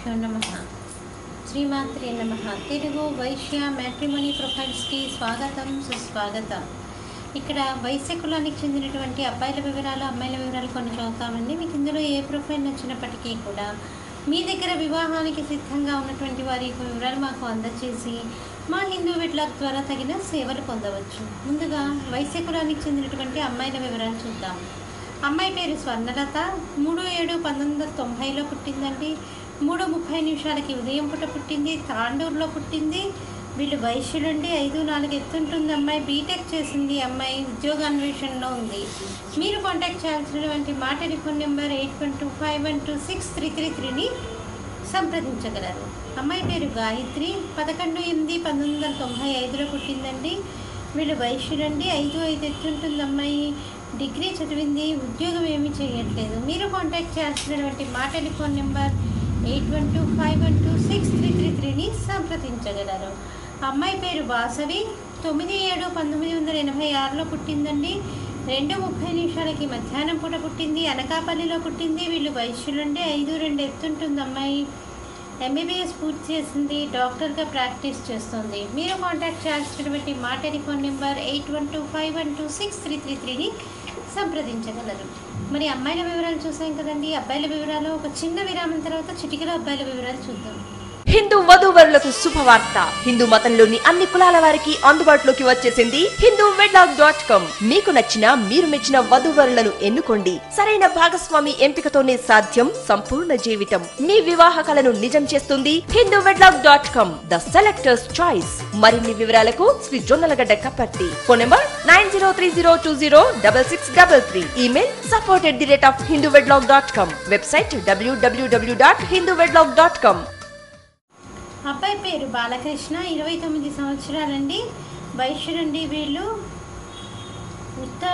గురుభ్యో నమ శ్రీమాత్రే నమ తెలుగు వైశ్య మ్యాట్రిమోనీ ప్రొఫైల్స్కి స్వాగతం సుస్వాగతం ఇక్కడ వైశ్య కులానికి చెందినటువంటి అబ్బాయిల వివరాలు అమ్మాయిల వివరాలు కొన్ని చదువుతామండి మీకు ఇందులో ఏ ప్రొఫైల్ నచ్చినప్పటికీ కూడా మీ దగ్గర వివాహానికి సిద్ధంగా ఉన్నటువంటి వారి యొక్క వివరాలు మాకు అందజేసి మా హిందూ విడ్లాక్ ద్వారా తగిన సేవలు పొందవచ్చు ముందుగా వైశ్య కులానికి చెందినటువంటి అమ్మాయిల వివరాలు చూద్దాం అమ్మాయి పేరు స్వర్ణలత మూడు ఏడు పంతొమ్మిది వందల తొంభైలో పుట్టిందండి మూడు ముప్పై నిమిషాలకి ఉదయం పూట పుట్టింది తాండూరులో పుట్టింది వీళ్ళు వైశ్యులుండి ఐదు నాలుగు ఎత్తుంటుంది అమ్మాయి బీటెక్ చేసింది అమ్మాయి ఉద్యోగ అన్వేషణలో ఉంది మీరు కాంటాక్ట్ చేయాల్సినటువంటి మా telephone number eight one two five one two six three three త్రీని సంప్రదించగలరు అమ్మాయి పేరు గాయత్రి పదకొండు ఎనిమిది పంతొమ్మిది వందల తొంభై ఐదులో పుట్టిందండి వీళ్ళు వైశ్యులండి ఐదు ఐదు ఎత్తుంటుంది అమ్మాయి డిగ్రీ చదివింది ఉద్యోగం ఏమీ చేయట్లేదు మీరు కాంటాక్ట్ చేయాల్సినటువంటి మా telephone number eight one two five one two six three three త్రీని సంప్రదించగలరు అమ్మాయి పేరు వాసవి తొమ్మిది ఏడు పంతొమ్మిది వందల ఎనభై ఆరులో పుట్టిందండి రెండు ముప్పై నిమిషాలకి మధ్యాహ్నం పూట పుట్టింది అనకాపల్లిలో పుట్టింది వీళ్ళు వైశ్యులుండి ఐదు రెండు ఎత్తుంటుంది అమ్మాయి ఎంబీబీఎస్ పూర్తి చేసింది డాక్టర్గా ప్రాక్టీస్ చేస్తుంది మీరు కాంటాక్ట్ చేయాల్సినటువంటి మా telephone number eight one two five one two six three three త్రీని సంప్రదించగలరు మరి అమ్మాయిల వివరాలు చూసాం కదండి అబ్బాయిల వివరాలు ఒక చిన్న విరామం తర్వాత చిటికలో అబ్బాయిల వివరాలు చూద్దాం హిందూ వధూవరులకు శుభవార్త హిందూ మతంలోని అన్ని కులాల వారికి అందుబాటులోకి వచ్చేసింది హిందూ వెడ్లాక్ డాట్ కామ్ మీకు నచ్చిన మీరు మెచ్చిన వధూవరులను ఎన్నుకోండి సరైన భాగస్వామి ఎంపికతోనే సాధ్యం సంపూర్ణ జీవితం మీ వివాహ కలను నిజం చేస్తుంది Hindu wedlock dot com the selectors choice మరిన్ని వివరాలకు Shri Jonnalagadda Kapparthi phone number nine zero three zero two zero double six double three email support at the rate of Hindu wedlock dot com website W W W dot Hindu wedlock dot com అబ్బాయి పేరు బాలకృష్ణ ఇరవై తొమ్మిది సంవత్సరాలండి వైశ్యులండి వీళ్ళు ఉత్త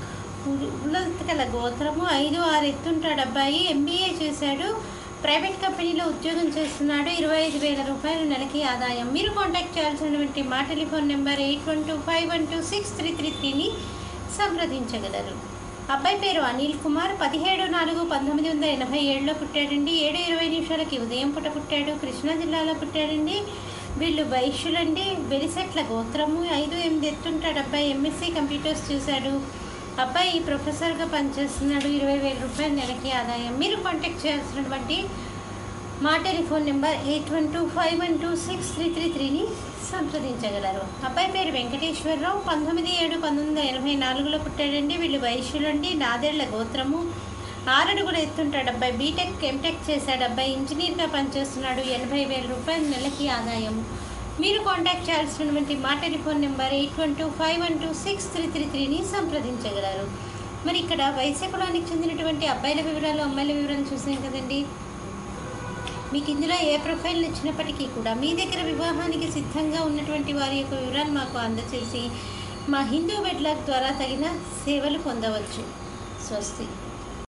ఉల్లతకల గోత్రము ఐదు ఆరు ఎత్తుంటాడు అబ్బాయి ఎంబీఏ చేశాడు ప్రైవేట్ కంపెనీలో ఉద్యోగం చేస్తున్నాడు ఇరవై ఐదు వేల రూపాయలు నెలకి ఆదాయం మీరు కాంటాక్ట్ చేయాల్సినటువంటి మా telephone number eight one two five one two six three three త్రీని సంప్రదించగలరు అబ్బాయి పేరు అనిల్ కుమార్ పదిహేడు నాలుగు పంతొమ్మిది వందల ఎనభై ఏడులో పుట్టాడండి ఏడు ఇరవై నిమిషాలకి ఉదయం పూట పుట్టాడు కృష్ణా జిల్లాలో పుట్టాడండి వీళ్ళు వైశ్యులండి వెలిసెట్ల గోత్రము ఐదు ఎనిమిది ఎత్తుంటాడు అబ్బాయి ఎంఎస్సీ కంప్యూటర్స్ చూశాడు అబ్బాయి ప్రొఫెసర్గా పనిచేస్తున్నాడు ఇరవై వేల రూపాయల నెలకి ఆదాయం మీరు కాంటాక్ట్ చేయాల్సినటువంటి మా telephone number eight one two five one two six three three త్రీని సంప్రదించగలరు అబ్బాయి పేరు వెంకటేశ్వరరావు పంతొమ్మిది ఏడు పంతొమ్మిది వందల ఎనభై నాలుగులో పుట్టాడండి వీళ్ళు వైశ్యులండి నాదేళ్ల గోత్రము ఆరడుగులు ఎత్తుంటాడు అబ్బాయి బీటెక్ ఎంటెక్ చేశాడు అబ్బాయి ఇంజనీర్గా పనిచేస్తున్నాడు ఎనభై వేల రూపాయల నెలకి ఆదాయం మీరు కాంటాక్ట్ చేయాల్సినటువంటి మా telephone number eight one two five one two six three three త్రీని సంప్రదించగలరు మరి ఇక్కడ వైశ్య కులానికి చెందినటువంటి అబ్బాయిల వివరాలు అమ్మాయిల వివరాలు చూసాం కదండి మీకు ఇందులో ఏ ప్రొఫైల్ నచ్చినప్పటికీ కూడా మీ దగ్గర వివాహానికి సిద్ధంగా ఉన్నటువంటి వారి యొక్క వివరాలు మాకు అందచేసి మా హిందూ వెడ్లాక్ ద్వారా తగిన సేవలు పొందవచ్చు స్వస్తి